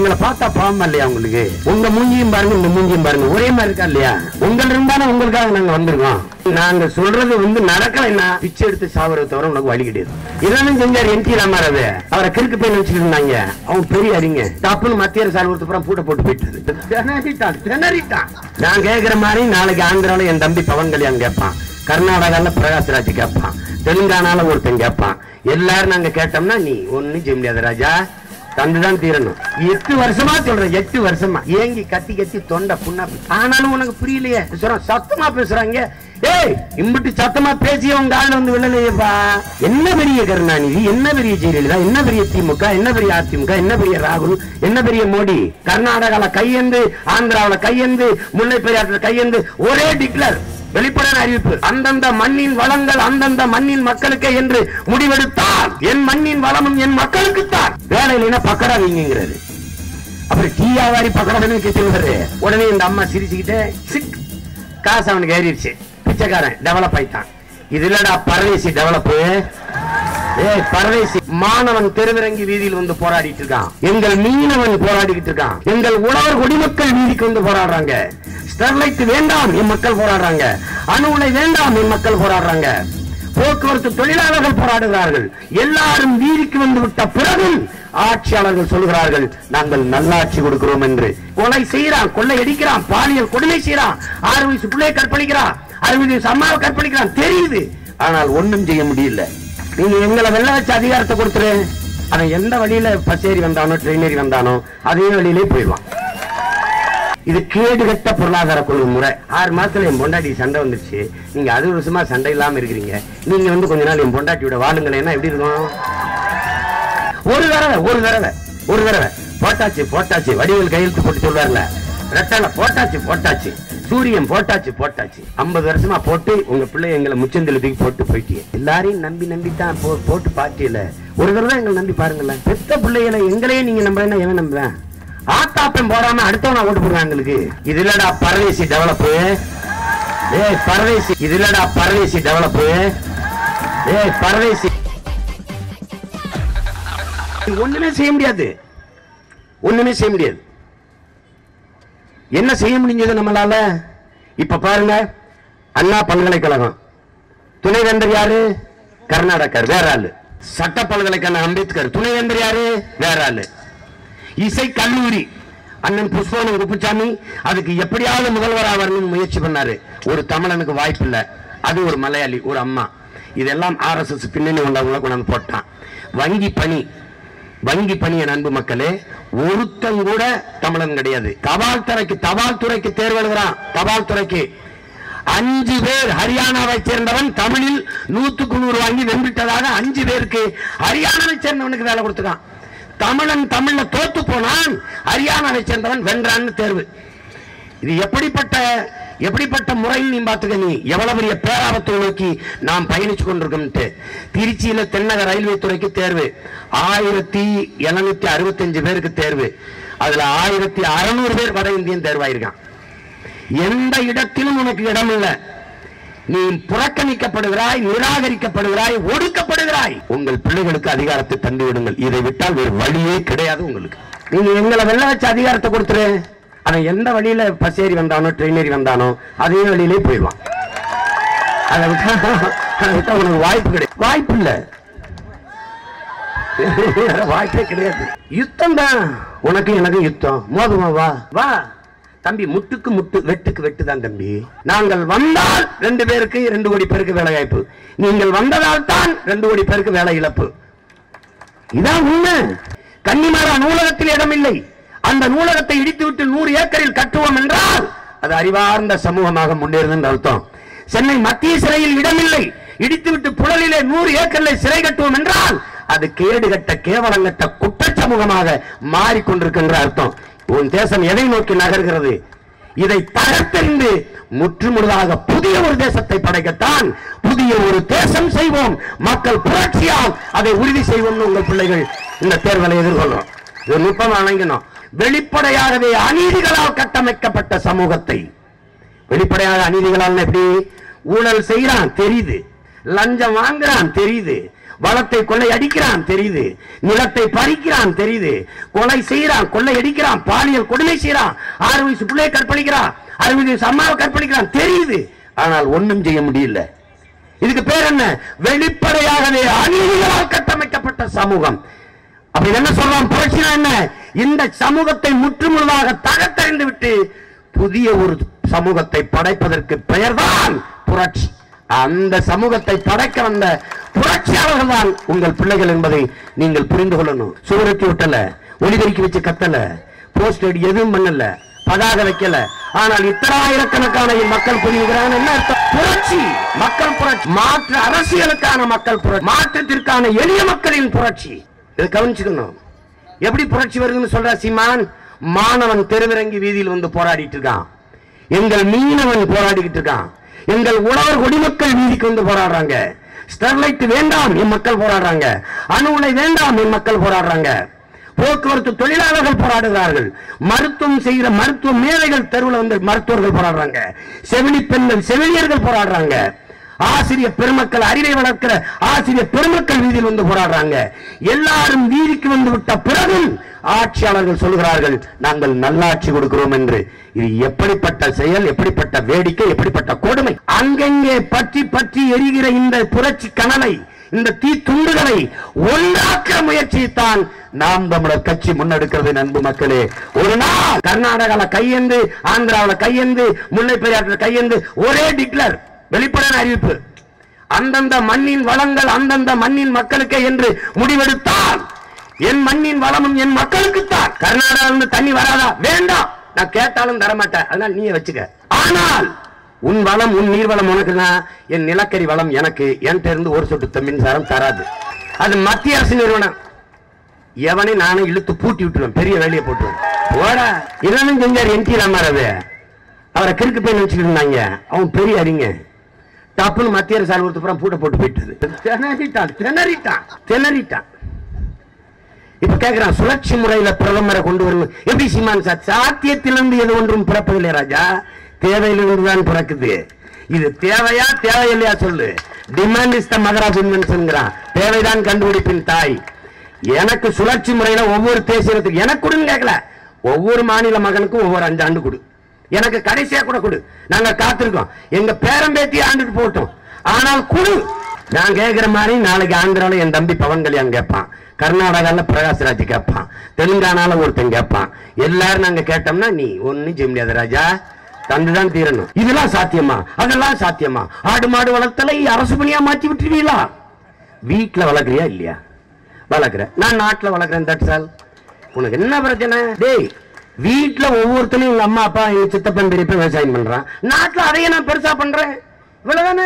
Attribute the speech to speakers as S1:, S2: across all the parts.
S1: எங்களை பார்த்தா பாவம் இல்லையா உங்களுக்கு உங்க மூஞ்சியும் பாருங்க இந்த மூஞ்சியும் பாருங்க ஒரே மாதிரி இருக்கா இல்லையா உங்கள் இருந்தாலும் உங்களுக்காக நாங்க வந்திருக்கோம் நாங்க சொல்றது வந்து நடக்கலைன்னா பிச்சை எடுத்து சாவறத தவிர உனக்கு வழி கிடையாது இதெல்லாம் செஞ்சார் என் டி ராமாராவ் அவரை கிறுக்கு போய் நினைச்சிட்டு இருந்தாங்க அவன் பெரிய அறிஞ தப்புன்னு மத்திய அரசு அலுவலகத்துக்கு பூட்டை போட்டு போயிட்டு திணறிட்டான் திணறிட்டான் நான் கேட்கிற மாதிரி நாளைக்கு ஆந்திரால என் தம்பி பவன் கல்யாண் கேட்பான் கர்நாடகால பிரகாஷ்ராஜ் கேட்பான் தெலுங்கானால ஒருத்தன் கேட்பான் எல்லாரும் நாங்க கேட்டோம்னா நீ ஒண்ணும் செய்ய முடியாது ராஜா தந்துதான் தீரணும் எட்டு வருஷமா சொல்றேன் எட்டு வருஷமா ஏங்கி கத்தி கத்தி தொண்டை புண்ணா ஆனாலும் உனக்கு புரியலையே சொல்றேன் சத்தமா பேசுறாங்க ஏய் இம்பிட்டு சத்தமா பேசி உங்க ஆள் வந்து விழலையேப்பா என்ன பெரிய கருணாநிதி என்ன பெரிய ஜெயலலிதா என்ன பெரிய திமுக என்ன பெரிய அதிமுக என்ன பெரிய ராகுல் என்ன பெரிய மோடி கர்நாடகால கையெந்து ஆந்திராவுல கையெந்து முல்லை பெரியாற்றுல கையெந்து ஒரே டிக்ளர் வெளிப்படையான அறிவிப்பு அந்தந்த மண்ணின் வளங்கள் அந்தந்த மண்ணின் மக்களுக்கே என்று முடிவெடுத்தால் என் மண்ணின் வளமும் என் மக்களுக்குத்தான் வேலை இல்லைன்னா பக்கடா வைங்கிறது அப்புறம் டீ வியாபாரி பக்கடா கேட்டு உடனே இந்த அம்மா சிரிச்சுக்கிட்டே சிக் காசு அவனுக்கு ஏறிடுச்சு பிச்சைக்காரன் டெவலப் ஆயிட்டான் இது இல்லடா பரதேசி டெவலப் ஏய் பரதேசி மாணவன் தெருவிறங்கி வீதியில் வந்து போராடிட்டு இருக்கான் எங்கள் மீனவன் போராடிக்கிட்டு இருக்கான் எங்கள் உழவர் குடிமக்கள் வீதிக்கு வந்து போராடுறாங்க ஸ்டெர்லைட் வேண்டாம் என் மக்கள் போராடுறாங்க அணு உலை வேண்டாம் என் மக்கள் போராடுறாங்க போக்குவரத்து தொழிலாளர்கள் போராடுகிறார்கள் எல்லாரும் வீதிக்கு வந்து விட்ட பிறகும் ஆட்சியாளர்கள் சொல்கிறார்கள் நாங்கள் நல்லாட்சி கொடுக்கிறோம் என்று கொலை செய்யறான் கொள்ளை அடிக்கிறான் பாலியல் கொடுமை செய்யறான் ஆறு வயசு பிள்ளையை கற்பழிக்கிறான் அறுபது வயசு அம்மாவை கற்பழிக்கிறான் தெரியுது ஆனால் ஒண்ணும் செய்ய முடியல நீங்க எங்களை வெள்ள வச்ச அதிகாரத்தை கொடுத்துரு அவன் எந்த வழியில பசேரி வந்தானோ ட்ரெயின் ஏறி வந்தானோ அதே வழியிலே போயிடுவான் இது கேடு கட்ட பொருளாதார கொள்கை முறை ஆறு மாசத்துல என் பொண்டாட்டி சண்டை வந்துருச்சு நீங்க அறுபது வருஷமா சண்டை இல்லாம இருக்கிறீங்க நீங்க வந்து கொஞ்ச நாள் என் பொண்டாட்டியோட வாழுங்களேன்னா எப்படி இருக்கும் ஒரு தடவை ஒரு தடவை ஒரு தடவை போட்டாச்சு போட்டாச்சு வடிவேல் கையெழுத்து போட்டு சொல்வார்ல ரெட்டல போட்டாச்சு போட்டாச்சு சூரியன் போட்டாச்சு போட்டாச்சு ஐம்பது வருஷமா போட்டு உங்க பிள்ளை எங்களை முச்சந்தில தூக்கி போட்டு போயிட்டீங்க எல்லாரையும் நம்பி நம்பி தான் போ போட்டு பாட்டியல ஒரு தடவை எங்களை நம்பி பாருங்களேன் பெத்த பிள்ளைகளை எங்களையே நீங்க நம்புறேன்னா எவன் நம்புவேன் ஆத்தாப்பம் போடாம அடுத்தவனா ஓட்டு போடுறாங்க எங்களுக்கு இது இல்லடா பரதேசி டெவலப் ஏய் பரதேசி இது இல்லடா பரதேசி டெவலப் ஏய் பரதேசி ஒண்ணுமே செய்ய முடியாது ஒண்ணுமே செய்ய முடியாது என்ன செய்ய முடிஞ்சது நம்மளால இப்ப பாருங்க அண்ணா பல்கலைக்கழகம் துணைவேந்தர் யாரு கர்நாடகர் வேற ஆளு சட்ட பல்கலைக்கழகம் அம்பேத்கர் துணைவேந்தர் யாரு வேற ஆளு இசை கல்லூரி அண்ணன் புஷ்பவனம் குப்புசாமி அதுக்கு எப்படியாவது முதல்வரா வரணும்னு முயற்சி பண்ணாரு ஒரு தமிழனுக்கு வாய்ப்பு இல்ல அது ஒரு மலையாளி ஒரு அம்மா இதெல்லாம் ஆர்எஸ்எஸ் பின்னணி வந்தவங்கள கொண்டாந்து போட்டான் வங்கி பணி வங்கி பணி என் அன்பு மக்களே ஒருத்தன் கூட தமிழன் கிடையாது தபால் துறைக்கு தபால் துறைக்கு தேர்வு எழுதுறான் தபால் துறைக்கு அஞ்சு பேர் ஹரியானாவை சேர்ந்தவன் தமிழில் நூத்துக்கு நூறு வாங்கி வென்றுட்டதாக அஞ்சு பேருக்கு ஹரியானாவை சேர்ந்தவனுக்கு வேலை கொடுத்துருக்கான் தமிழன் தமிழ்ல தோத்து போனான் ஹரியானாவை சேர்ந்தவன் வென்றான்னு தேர்வு இது எப்படிப்பட்ட எப்படிப்பட்ட முறைன்னு நீ பாத்துக்க நீ எவ்வளவு பெரிய பேராபத்தை நோக்கி நாம் பயணிச்சு கொண்டிருக்கோம்ட்டு திருச்சியில தென்னக ரயில்வே துறைக்கு தேர்வு ஆயிரத்தி எழுநூத்தி அறுபத்தஞ்சு பேருக்கு தேர்வு அதுல ஆயிரத்தி அறுநூறு பேர் வட இந்தியன் தேர்வாயிருக்கான் எந்த இடத்திலும் உனக்கு இடம் இல்லை நீ புறக்கணிக்கப்படுகிறாய் நிராகரிக்கப்படுகிறாய் ஒடுக்கப்படுகிறாய் உங்கள் பிள்ளைகளுக்கு அதிகாரத்தை தந்து விடுங்கள் இதை விட்டால் வேறு வழியே கிடையாது உங்களுக்கு நீங்க எங்களை வெள்ள வச்ச அதிகாரத்தை கொடுத்துரு அவன் எந்த வழியில பஸ் ஏறி வந்தானோ ட்ரெயின் ஏறி வந்தானோ அதே வழியிலே போயிடுவான் அதை விட்டா அதை விட்டா உனக்கு வாய்ப்பு கிடையாது வாய்ப்பு இல்ல வாய்ப்பே கிடையாது யுத்தம் தான் உனக்கு எனக்கு யுத்தம் மோதுமா வா வா தம்பி முட்டுக்கு முட்டு வெட்டுக்கு வெட்டு தான் தம்பி நாங்கள் வந்தால் ரெண்டு பேருக்கு ரெண்டு கோடி பேருக்கு வேலை வாய்ப்பு நீங்கள் வந்ததால் தான் ரெண்டு கோடி பேருக்கு வேலை இழப்பு இதான் உண்மை கன்னிமாரா நூலகத்தில் இடமில்லை அந்த நூலகத்தை இடித்துவிட்டு நூறு ஏக்கரில் கட்டுவோம் என்றால் அது அறிவார்ந்த சமூகமாக முன்னேறுது என்று அர்த்தம் சென்னை மத்திய சிறையில் இடமில்லை இடித்துவிட்டு புழலிலே நூறு ஏக்கர்ல சிறை கட்டுவோம் என்றால் அது கேடு கட்ட கேவலங்கட்ட குற்ற சமூகமாக மாறிக்கொண்டிருக்கின்ற அர்த்தம் உன் தேசம் எதை நோக்கி நகர்கிறது இதை தகர்த்தெறிந்து முற்றுமுழுதாக புதிய ஒரு தேசத்தை படைக்கத்தான் புதிய ஒரு தேசம் செய்வோம் மக்கள் புரட்சியால் அதை உறுதி செய்வோம் உங்கள் பிள்ளைகள் இந்த தேர்தலை எதிர்கொள்றோம் இது நுட்பம் வழங்கணும் வெளிப்படையாகவே அநீதிகளால் கட்டமைக்கப்பட்ட சமூகத்தை வெளிப்படையாக அநீதிகளால் எப்படி ஊழல் செய்யறான் தெரியுது லஞ்சம் வாங்குறான் தெரியுது வளத்தை கொள்ளை அடிக்கிறான் தெரியுது நிலத்தை பறிக்கிறான் தெரியுது கொலை செய்யறான் கொள்ளை அடிக்கிறான் பாலியல் கொடுமை செய்யறான் ஆறு வயசு பிள்ளையை கற்பழிக்கிறான் அறுபது வயசு அம்மாவை கற்பழிக்கிறான் தெரியுது ஆனால் ஒண்ணும் செய்ய முடியல இதுக்கு பேர் என்ன வெளிப்படையாகவே அநீதிகளால் கட்டமைக்கப்பட்ட சமூகம் அப்படி என்ன சொல்றான் புரட்சினா என்ன இந்த சமூகத்தை முற்றுமுழுதாக தகர்த்தறிந்து விட்டு புதிய ஒரு சமூகத்தை படைப்பதற்கு பெயர்தான் புரட்சி அந்த சமூகத்தை படைக்க வந்த புரட்சியாளர்கள் தான் உங்கள் பிள்ளைகள் என்பதை நீங்கள் புரிந்து கொள்ளணும் சுவரத்தி விட்டல ஒளிபெருக்கி வச்சு கத்தல போஸ்ட் அடி எதுவும் பண்ணல பதாக வைக்கல ஆனால் இத்தனாயிரக்கணக்கான மக்கள் புரியுகிறாங்க என்ன அர்த்தம் புரட்சி மக்கள் புரட்சி மாற்று அரசியலுக்கான மக்கள் புரட்சி மாற்றத்திற்கான எளிய மக்களின் புரட்சி இதை கவனிச்சுக்கணும் எப்படி புரட்சி வருதுன்னு சொல்ற சீமான் மாணவன் தெருவிறங்கி வீதியில் வந்து போராடிட்டு இருக்கான் எங்கள் மீனவன் போராடிக்கிட்டு இருக்கான் எங்கள் உழவர் குடிமக்கள் வீதிக்கு வந்து போராடுறாங்க ஸ்டெர்லைட் வேண்டாம் என் மக்கள் போராடுறாங்க அணு உலை வேண்டாம் என் மக்கள் போராடுறாங்க போக்குவரத்து தொழிலாளர்கள் போராடுகிறார்கள் மருத்துவம் செய்கிற மருத்துவ மேதைகள் தெருவில் வந்து மருத்துவர்கள் போராடுறாங்க செவிலி பெண்கள் செவிலியர்கள் போராடுறாங்க ஆசிரியர் பெருமக்கள் அறிவை வளர்க்கிற ஆசிரியர் பெருமக்கள் வீதியில் வந்து போராடுறாங்க எல்லாரும் வீதிக்கு வந்து விட்ட பிறகும் ஆட்சியாளர்கள் சொல்கிறார்கள் நாங்கள் நல்லாட்சி கொடுக்கிறோம் என்று இது எப்படிப்பட்ட செயல் எப்படிப்பட்ட வேடிக்கை எப்படிப்பட்ட கொடுமை அங்கங்கே பற்றி பற்றி எரிகிற இந்த புரட்சி கனலை இந்த தீ துண்டுகளை ஒன்றாக்குற முயற்சியைத்தான் நாம் தமிழர் கட்சி முன்னெடுக்கிறது அன்பு மக்களே ஒரு நாள் கர்நாடகால கையெந்து ஆந்திராவுல கையெந்து முல்லை பெரியாற்றுல கையெந்து ஒரே டிக்ளர் வெளிப்படையான அறிவிப்பு அந்தந்த மண்ணின் வளங்கள் அந்தந்த மண்ணின் மக்களுக்கே என்று முடிவெடுத்தால் என் மண்ணின் வளமும் என் மக்களுக்குத்தான் கர்நாடகால இருந்து தண்ணி வராதா வேண்டாம் நான் கேட்டாலும் தரமாட்டேன் அதனால நீயே வச்சுக்க ஆனால் உன் வளம் உன் நீர் வளம் உனக்குனா என் நிலக்கரி வளம் எனக்கு என்கிட்ட இருந்து ஒரு சொட்டு த- மின்சாரம் தராது அது மத்திய அரசு நிறுவனம் எவனை நானே இழுத்து பூட்டி விட்டுருவேன் பெரிய வேலையை போட்டுருவேன் போடா இதெல்லாம் செஞ்சார் என் டி ராமராவ் அவரை கிறுக்கு போய் நினைச்சுட்டு இருந்தாங்க அவன் பெரிய அறிஞ டப்புன்னு மத்திய அரசு அலுவலகத்து புறம் பூட்டை போட்டு போயிட்டது திணறிட்டான் திணறிட்டான் திணறிட்டான் இப்ப கேக்குறான் சுழற்சி முறையில பிரதமரை கொண்டு வரணும் எப்படி சீமான் சார் சாத்தியத்திலிருந்து எது ஒன்றும் பிறப்பதில்லை ராஜா தேவையிலிருந்து தான் பிறக்குது இது தேவையா தேவையில்லையா சொல்லு demand is the mother of இன்வென்ஷன்ங்கிறான் தேவைதான் கண்டுபிடிப்பின் தாய் எனக்கு சுழற்சி முறையில ஒவ்வொரு தேசியத்துக்கு எனக்கு கொடுன்னு கேட்கல ஒவ்வொரு மாநில மகனுக்கும் ஒவ்வொரு அஞ்சு ஆண்டு கொடு எனக்கு கடைசியா கூட கொடு நாங்க காத்திருக்கோம் எங்க பேரம்பேத்தி ஆண்டுட்டு போட்டோம் ஆனால் குடு நான் கேட்கிற மாதிரி நாளைக்கு ஆந்திரால என் தம்பி பவன் கல்யாண் கேட்பான் கர்நாடகால பிரகாஷ்ராஜ் கேட்பான் தெலுங்கானால ஒருத்தன் கேட்பான் எல்லாரும் நாங்க கேட்டோம்னா நீ ஒண்ணும் செய்ய முடியாது ராஜா தந்துதான் தீரணும் இதெல்லாம் சாத்தியமா அதெல்லாம் சாத்தியமா ஆடு மாடு வளர்த்தலை அரசு பணியா மாத்தி விட்டுருவீங்களா வீட்டுல வளர்க்குறியா இல்லையா வளர்க்குற நான் நாட்டுல வளர்க்குறேன் தட்சால் உனக்கு என்ன பிரச்சனை டேய் வீட்டுல ஒவ்வொருத்தனையும் உங்க அம்மா அப்பா எங்க சித்தப்பன் பெரியப்பன் விவசாயம் பண்றான் நாட்டுல அதையே நான் பெருசா பண்றேன் இவ்வளவுதானே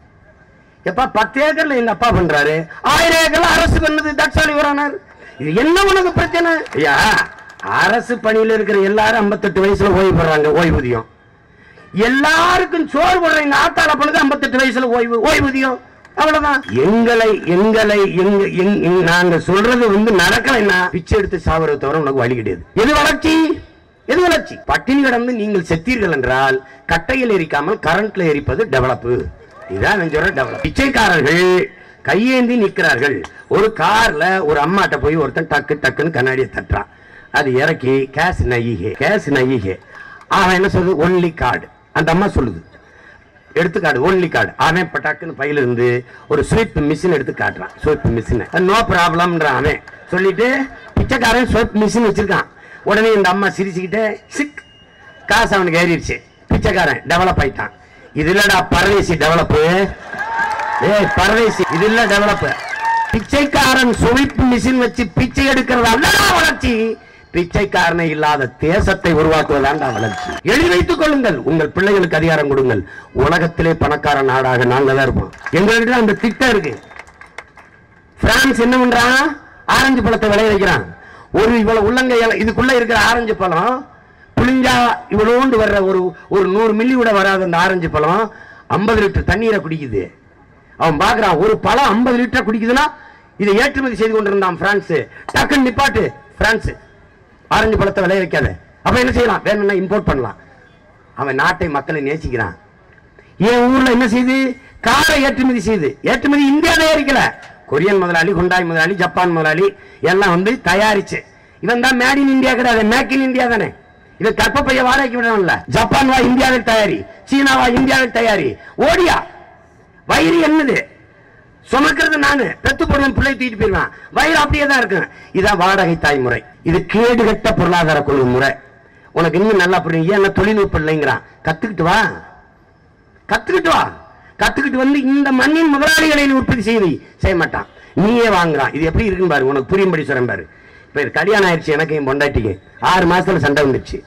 S1: எப்பா பத்து ஏக்கர்ல எங்க அப்பா பண்றாரு ஆயிரம் ஏக்கர்ல அரசு பண்ணுது தட்சாலி வரானார் இது என்ன உனக்கு பிரச்சனை ஐயா அரசு பணியில இருக்கிற எல்லாரும் 58 வயசுல ஓய்வு பெறாங்க ஓய்வூதியம் எல்லாருக்கும் சோறு போடுற எங்க ஆத்தால பண்ணுது 58 வயசுல ஓய்வு ஓய்வூதியம் அவ்வளவுதான் எங்களை எங்களை எங்க எங்க- எங்க- நாங்க சொல்றது வந்து நடக்கலைன்னா பிச்சை எடுத்து சாவறத தவிர உனக்கு வழி கிடையாது எது வளர்ச்சி எது வளர்ச்சி பட்டினி கிடந்து நீங்கள் செத்தீர்கள் என்றால் கட்டையில் எரிக்காமல் கரண்ட்ல எரிப்பது டெவலப் இதுதான் நான் சொல்ற டெவலப் பிச்சைக்காரர்கள் கையேந்தி நிற்கிறார்கள் ஒரு கார்ல ஒரு அம்மாட்ட போய் ஒருத்தன் டக்கு டக்குன்னு கண்ணாடியை தட்டுறான் அது இறக்கி கேஸ் நைகே கேஸ் நைகே அவன் என்ன சொல்லுது ஒன்லி கார்டு அந்த அம்மா சொல்லுது எடுத்துக்காடு ஒன்லி கார்டு அவன் பட்டாக்குன்னு பையில இருந்து ஒரு ஸ்வீப் மிஷின் எடுத்து காட்டுறான் ஸ்வீப் மிஷின் நோ ப்ராப்ளம்ன்றான் அவன் சொல்லிட்டு பிச்சைக்காரன் ஸ்வீப் மிஷின் வச்சிருக்கான் உடனே இந்த அம்மா சிரிச்சுக்கிட்டே சிக் காசு அவனுக்கு ஏறிடுச்சு பிச்சைக்காரன் டெவலப் ஆயிட்டான் இது இல்லடா பரதேசி டெவலப்பு ஏய் பரதேசி இது இல்ல டெவலப் பிச்சைக்காரன் சுழிப்பு மிஷின் வச்சு பிச்சை எடுக்கிறது அல்லடா வளர்ச்சி பிச்சைக்காரனை இல்லாத தேசத்தை உருவாக்குவதாண்டா வளர்ச்சி எழுதி வைத்துக் கொள்ளுங்கள் உங்கள் பிள்ளைகளுக்கு அதிகாரம் கொடுங்கள் உலகத்திலே பணக்கார நாடாக நாங்க தான் இருப்போம் எங்கள்கிட்ட அந்த திட்டம் இருக்கு பிரான்ஸ் என்ன பண்றான் ஆரஞ்சு பழத்தை விளைய வைக்கிறான் ஒரு இவ்வளவு உள்ளங்கை இல- இதுக்குள்ள இருக்கிற ஆரஞ்சு பழம் புளிஞ்சா இவ்வளோண்டு வர்ற ஒரு ஒரு நூறு மில்லி கூட வராத அந்த ஆரஞ்சு பழம் ஐம்பது லிட்டர் தண்ணீரை குடிக்குது அவன் பார்க்கறான் ஒரு பழம் ஐம்பது லிட்டர் குடிக்குதுன்னா இதை ஏற்றுமதி செய்து கொண்டிருந்தான் பிரான்ஸ் டக்குன்னு நிப்பாட்டு பிரான்ஸ் ஆரஞ்சு பழத்தை விளைய வைக்காத அப்ப என்ன செய்யலாம் வேணும்னா இம்போர்ட் பண்ணலாம் அவன் நாட்டை மக்களை நேசிக்கிறான் என் ஊர்ல என்ன செய்யுது காரை ஏற்றுமதி செய்யுது ஏற்றுமதி இந்தியா தயாரிக்கல கொரியன் முதலாளி ஹுண்டாய் முதலாளி ஜப்பான் முதலாளி எல்லாம் வந்து தயாரிச்சு இவன் தான் மேட் இன் இந்தியா கிடையாது மேக் இன் இந்தியா தானே இவன் கற்பப்பைய வாடகைக்கு விடணும்ல ஜப்பான் வா இந்தியாவில் தயாரி சீனாவா இந்தியாவில் தயாரி ஓடியா வயிறு என்னது சுமக்கிறது நானு பெத்து போடுவேன் பிள்ளை தூக்கிட்டு போயிருவான் வயிறு அப்படியே தான் இருக்கும் இதான் வாடகை தாய் முறை இது கேடுகட்ட பொருளாதார கொள்கை முறை உனக்கு இன்னும் நல்லா புரியும் ஏன் தொழில்நுட்பம் இல்லைங்கிறான் கத்துக்கிட்டு வா கத்துக்கிட்டு வா கத்துக்கிட்டு வந்து இந்த மண்ணின் முதலாளிகளை நீ உற்பத்தி செய்து செய்ய மாட்டான் நீயே வாங்குறான் இது எப்படி இருக்குன்னு பாரு உனக்கு புரியும்படி சொல்றேன் பாரு இப்ப இது கல்யாணம் ஆயிடுச்சு எனக்கு என் பொண்டாட்டிக்கு ஆறு மாசத்துல சண்டை வந்துருச்சு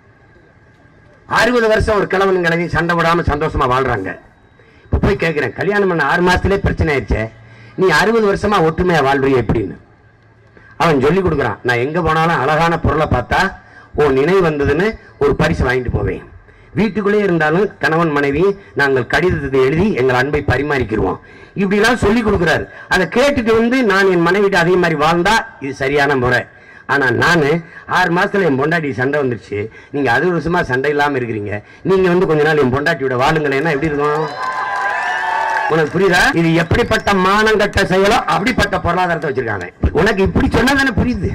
S1: அறுபது வருஷம் ஒரு கிழவன் கிழவி சண்டை விடாம சந்தோஷமா வாழ்றாங்க இப்ப போய் கேட்கிறேன் கல்யாணம் பண்ண ஆறு மாசத்திலே பிரச்சனை ஆயிடுச்சே நீ அறுபது வருஷமா ஒற்றுமையா வாழ்றிய எப்படின்னு அவன் சொல்லி கொடுக்குறான் நான் எங்க போனாலும் அழகான பொருளை பார்த்தா ஓ நினைவு வந்ததுன்னு ஒரு பரிசு வாங்கிட்டு போவேன் வீட்டுக்குள்ளே இருந்தாலும் கணவன் மனைவி நாங்கள் கடிதத்தை எழுதி எங்கள் அன்பை பரிமாறிக்கிடுவோம் இப்படிலாம் சொல்லி கொடுக்குறாரு அதை கேட்டுட்டு வந்து நான் என் மனைவிட்டு அதே மாதிரி வாழ்ந்தா இது சரியான முறை ஆனா நான் ஆறு மாசத்துல என் பொண்டாட்டி சண்டை வந்துருச்சு நீங்க அறுபது வருஷமா சண்டை இல்லாம இருக்கிறீங்க நீங்க வந்து கொஞ்ச நாள் என் பொண்டாட்டியோட வாழுங்களேன்னா எப்படி இருக்கும் உனக்கு புரியுதா இது எப்படிப்பட்ட மானங்கட்ட செயலோ அப்படிப்பட்ட பொருளாதாரத்தை வச்சிருக்காங்க உனக்கு இப்படி சொன்னா தானே புரியுது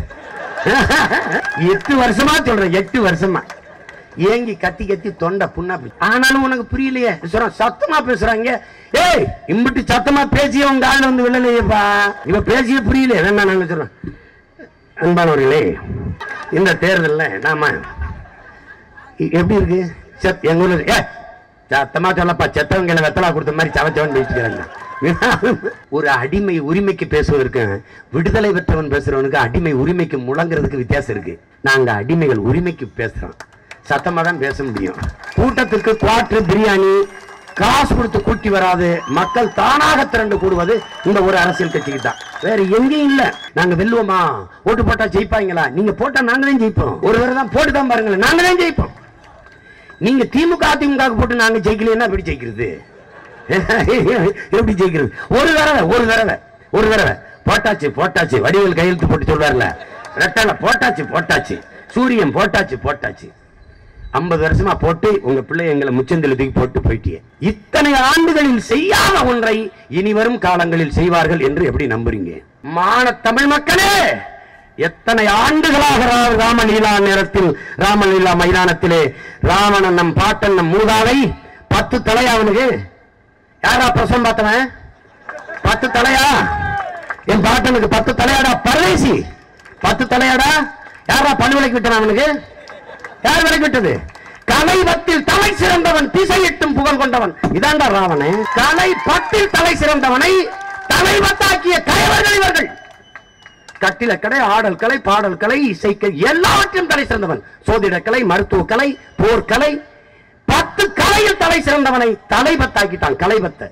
S1: எட்டு வருஷமா சொல்றேன் எட்டு வருஷமா ஏங்கி கத்தி கத்தி தொண்டை புண்ணா போச்சு. ஆனாலும் உனக்கு புரியலையே சொல்றேன் சத்தமா பேசுறாங்க ஏய் இம்பிட்டு சத்தமா பேசிய உங்க ஆள் வந்து விழலையேப்பா இவ பேசிய புரியல வேணா நாங்க சொல்றேன் அன்பானவர்களே இந்த தேர்தல்ல நாம இ- எப்படி இருக்கு செத் எங்க ஊர்ல ஏ சத்தமா சொல்லப்பா செத்தவங்களை வெத்தலா கொடுத்த மாதிரி சவச்சவன் பேசிக்கிறாங்க ஒரு அடிமை உரிமைக்கு பேசுவதற்கு விடுதலை பெற்றவன் பேசுறவனுக்கு அடிமை உரிமைக்கு முழங்குறதுக்கு வித்தியாசம் இருக்கு நாங்க அடிமைகள் உரிமைக்கு பேசுறோம் சத்தமா தான் பேச முடியும் கூட்டத்துக்கு குவாட்டர் பிரியாணி காசு கொடுத்து கூட்டி வராது மக்கள் தானாக திரண்டு கூடுவது இந்த ஒரு அரசியல் கட்சிக்கு தான் வேற எங்கேயும் இல்ல நாங்க வெல்லுவோமா ஓட்டு போட்டா ஜெயிப்பாங்களா நீங்க போட்டா நாங்க தான் ஜெயிப்போம் ஒரு தடவை தான் போட்டு தான் பாருங்களேன் நாங்க தான் ஜெயிப்போம் நீங்க திமுக அதிமுக போட்டு நாங்க ஜெயிக்கலைன்னா எப்படி ஜெயிக்கிறது எப்படி ஜெயிக்கிறது ஒரு தடவை ஒரு தடவை ஒரு தடவை போட்டாச்சு போட்டாச்சு வடிவேல் கையெழுத்து போட்டு சொல்வார்ல ரெட்டலை போட்டாச்சு போட்டாச்சு சூரியன் போட்டாச்சு போட்டாச்சு ஐம்பது வருஷமா போட்டு உங்க பிள்ளை எங்களை முச்சந்தில தூக்கி போட்டு போயிட்டியே இத்தனை ஆண்டுகளில் செய்யாத ஒன்றை இனி வரும் காலங்களில் செய்வார்கள் என்று எப்படி நம்புறீங்க மான தமிழ் மக்களே எத்தனை ஆண்டுகளாக ரா- ராமலீலா நேரத்தில் ராமலீலா மைதானத்திலே ராவணன் நம் பாட்டன் நம் மூதாதை பத்து தலை அவனுக்கு யாரா பிரசம் பார்த்தவன் பத்து தலையா என் பாட்டனுக்கு பத்து தலையாடா பரதேசி பத்து தலையாடா யாரா பல்லு விலைக்கு விட்டான் அவனுக்கு யார் விலைக்கு விட்டது கலை பத்தில் தலை சிறந்தவன் திசையிட்டும் புகழ் கொண்டவன் இதாண்டா ராவணன் கலை பத்தில் தலை சிறந்தவனை தலை பத்தாக்கிய கயவர்கள் இவர்கள் கட்டிலக்கலை ஆடல் கலை பாடல் கலை இசைக்கலை எல்லாவற்றிலும் தலை சிறந்தவன் சோதிட கலை மருத்துவ கலை போர்க்கலை பத்து கலையில் தலை சிறந்தவனை தலைபத்தாக்கிட்டான் கலைபத்தை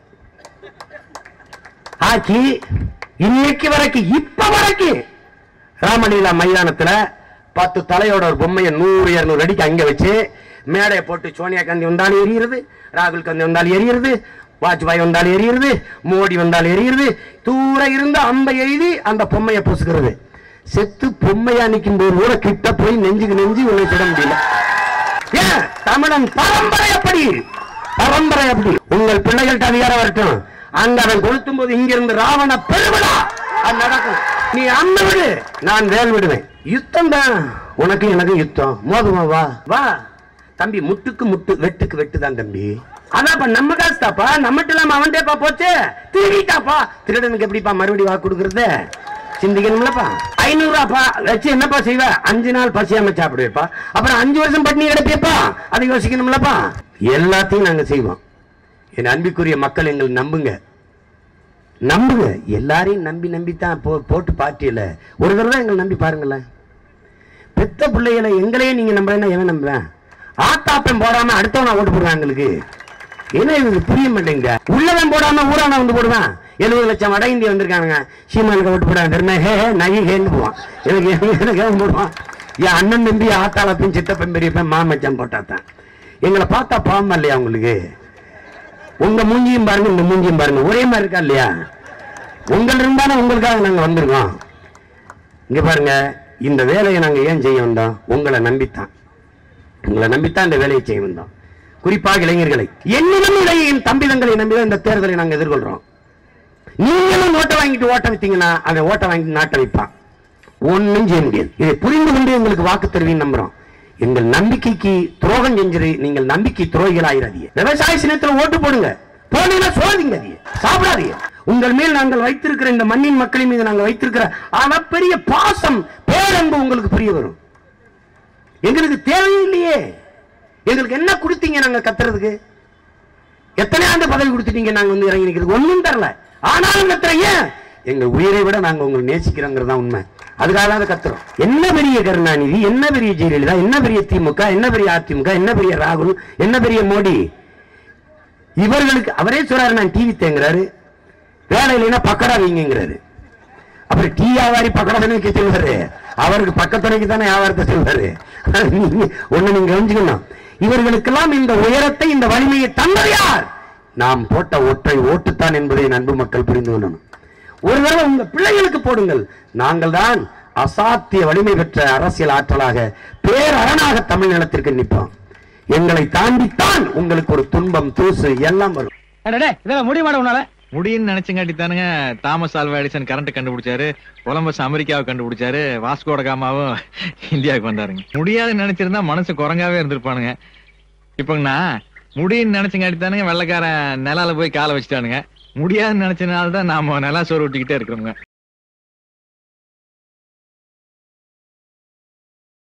S1: ஆக்கி இன்னைக்கு வரைக்கும் இப்ப வரைக்கும் ராமலீலா மைதானத்துல பத்து தலையோட ஒரு பொம்மையை நூறு இருநூறு அடிக்கு அங்க வச்சு மேடையை போட்டு சோனியா காந்தி வந்தாலும் எரியுறது ராகுல் காந்தி வந்தாலும் எரியுறது வாஜ்பாய் வந்தாலும் எரியுறது மோடி வந்தாலும் எரியுறது தூர இருந்து அம்பை எழுதி அந்த பொம்மையை பொசுக்கிறது செத்து பொம்மையா நிற்கும் போது கூட கிட்ட போய் நெஞ்சுக்கு நெஞ்சு உன்னை சுட முடியல ஏன் தமிழன் பரம்பரை அப்படி பரம்பரை அப்படி உங்கள் பிள்ளைகள்ட்ட அதிகாரம் வரட்டும் அங்க அவன் கொளுத்தும் போது இங்கிருந்து ராவண பெருவிழா அது நடக்கும் நீ அண்ண விடு நான் வேல் விடுவேன் யுத்தம் தான் உனக்கு எனக்கு யுத்தம் மோதுமா வா வா தம்பி முட்டுக்கு முட்டு வெட்டுக்கு வெட்டு தான் தம்பி அதான்ப்பா நம்ம காசு தாப்பா நம்மகிட்ட இல்லாம அவன்டேப்பா போச்சு திருடிட்டாப்பா திருடனுக்கு எப்படிப்பா மறுபடியும் வாக்கு கொடுக்கறது சிந்திக்கணும்லப்பா ஐநூறு ரூபாப்பா வச்சு என்னப்பா செய்வ அஞ்சு நாள் பசியாம சாப்பிடுவேப்பா அப்புறம் அஞ்சு வருஷம் பட்னி கிடப்பியப்பா அதை யோசிக்கணும்லப்பா எல்லாத்தையும் நாங்க செய்வோம் என் அன்பிற்குரிய மக்கள் எங்களை நம்புங்க நம்புங்க எல்லாரையும் நம்பி நம்பி தான் போ போட்டு பார்ட்டியில ஒரு தடவை எங்களை நம்பி பாருங்களேன் பெத்த பிள்ளைகளை எங்களையே நீங்க நம்பலன்னா எவன் நம்புவேன் ஆத்தாப்பம் போடாம அடுத்தவனா ஓட்டு போடுவேன் எங்களுக்கு என்ன இவங்களுக்கு புரிய மாட்டேங்க உள்ளவன் போடாம ஊரான வந்து போடுவான் எழுபது லட்சம் வட இந்தியா வந்திருக்கானுங்க சீமானுக்கு ஓட்டு போடான் தெரியுமா ஹே ஹே நகி ஹேன்னு போவான் எனக்கு எனக்கு அவன் போடுவான் என் அண்ணன் தம்பி ஆத்தாளப்பையும் சித்தப்பன் பெரியப்பன் மாமச்சான் போட்டாத்தான் எங்களை பார்த்தா பாவம் இல்லையா உங்களுக்கு உங்க மூஞ்சியும் பாருங்க இந்த மூஞ்சியும் பாருங்க ஒரே மாதிரி இருக்கா இல்லையா உங்கள் இருந்தானே உங்களுக்காக நாங்க வந்திருக்கோம் இங்க பாருங்க இந்த வேலையை நாங்க ஏன் செய்ய வந்தோம் உங்களை நம்பித்தான் உங்களை நம்பித்தான் இந்த வேலையை செய்ய வந்தோம் குறிப்பாக இளைஞர்களை என்னிடம் இளையின் தம்பிதங்களை நம்பிதான் இந்த தேர்தலை நாங்க எதிர்கொள்றோம் நீங்களும் ஓட்டை வாங்கிட்டு ஓட்ட வைத்தீங்கன்னா அதை ஓட்டை வாங்கிட்டு நாட்டை வைப்பான் ஒண்ணும் செய்ய முடியாது இதை புரிந்து கொண்டு எங்களுக்கு வாக்கு தருவீன்னு நம்புறோம் எங்கள் நம்பிக்கைக்கு துரோகம் செஞ்சிரு நீங்கள் நம்பிக்கை துரோகிகள் ஆயிராதீங்க விவசாய சின்னத்துல ஓட்டு போடுங்க போனீங்கன்னா சோதிங்க அதையே. சாப்பிடாதீங்க உங்கள் மேல் நாங்கள் வைத்திருக்கிற இந்த மண்ணின் மக்களின் மீது நாங்கள் வைத்திருக்கிற அளப்பெரிய பாசம் பேரன்பு உங்களுக்கு புரிய வரும் எங்களுக்கு தேவையில்லையே எங்களுக்கு என்ன கொடுத்தீங்க நாங்க கத்துறதுக்கு எத்தனை ஆண்டு பதவி கொடுத்துட்டீங்க நாங்க வந்து இறங்கி நிற்கிறது ஒண்ணும் தரல ஆனாலும் கத்துறீங்க எங்க உயிரை விட நாங்க உங்களை நேசிக்கிறோங்கிறது தான் உண்மை அதுக்காக தான் அதை கத்துறோம் என்ன பெரிய கருணாநிதி என்ன பெரிய ஜெயலலிதா என்ன பெரிய திமுக என்ன பெரிய அதிமுக என்ன பெரிய ராகுல் என்ன பெரிய மோடி இவர்களுக்கு அவரே சொல்றாரு நான் டிவி தேங்குறாரு வேலை இல்லைன்னா பக்கடா வைங்கிறாரு அப்புறம் டீ வியாபாரி பக்கடா வைக்க சொல்வாரு அவருக்கு பக்கத்துணைக்கு தானே வியாபாரத்தை சொல்வாரு நீங்க ஒண்ணு நீங்க கவனிச்சுக்கணும் இவர்களுக்கெல்லாம் இந்த உயரத்தை இந்த வலிமையை தந்தது யார் நாம் போட்ட ஒற்றை ஓட்டுத்தான் என்பதை என் அன்பு மக்கள் புரிந்து கொள்ளணும் ஒரு தடவை உங்க பிள்ளைகளுக்கு போடுங்கள் நாங்கள் தான் அசாத்திய வலிமை பெற்ற அரசியல் ஆற்றலாக பேரரணாக தமிழ் நிலத்திற்கு நிற்போம் எங்களை தாண்டித்தான் உங்களுக்கு ஒரு துன்பம் தூசு எல்லாம் வரும்
S2: இதெல்லாம் முடியுமாட உன்னால
S3: முடியும்னு நினைச்சங்காட்டி தானுங்க தாமஸ் ஆல்வா எடிசன் கரண்ட் கண்டுபிடிச்சாரு கொலம்பஸ் அமெரிக்காவை கண்டுபிடிச்சாரு வாஸ்கோட காமாவும் இந்தியாவுக்கு வந்தாருங்க முடியாதுன்னு நினைச்சிருந்தா மனசு குரங்காவே இருந்திருப்பானுங்க இப்பங்கண்ணா முடியும்னு நினைச்சங்காட்டி தானுங்க வெள்ளக்காரன் நிலால போய் காலை வச்சுட்டானுங்க முடியாதுன்னு நினைச்சனால தான் நாம நிலா சோறு விட்டுக்கிட்டே இருக்கிறோங்க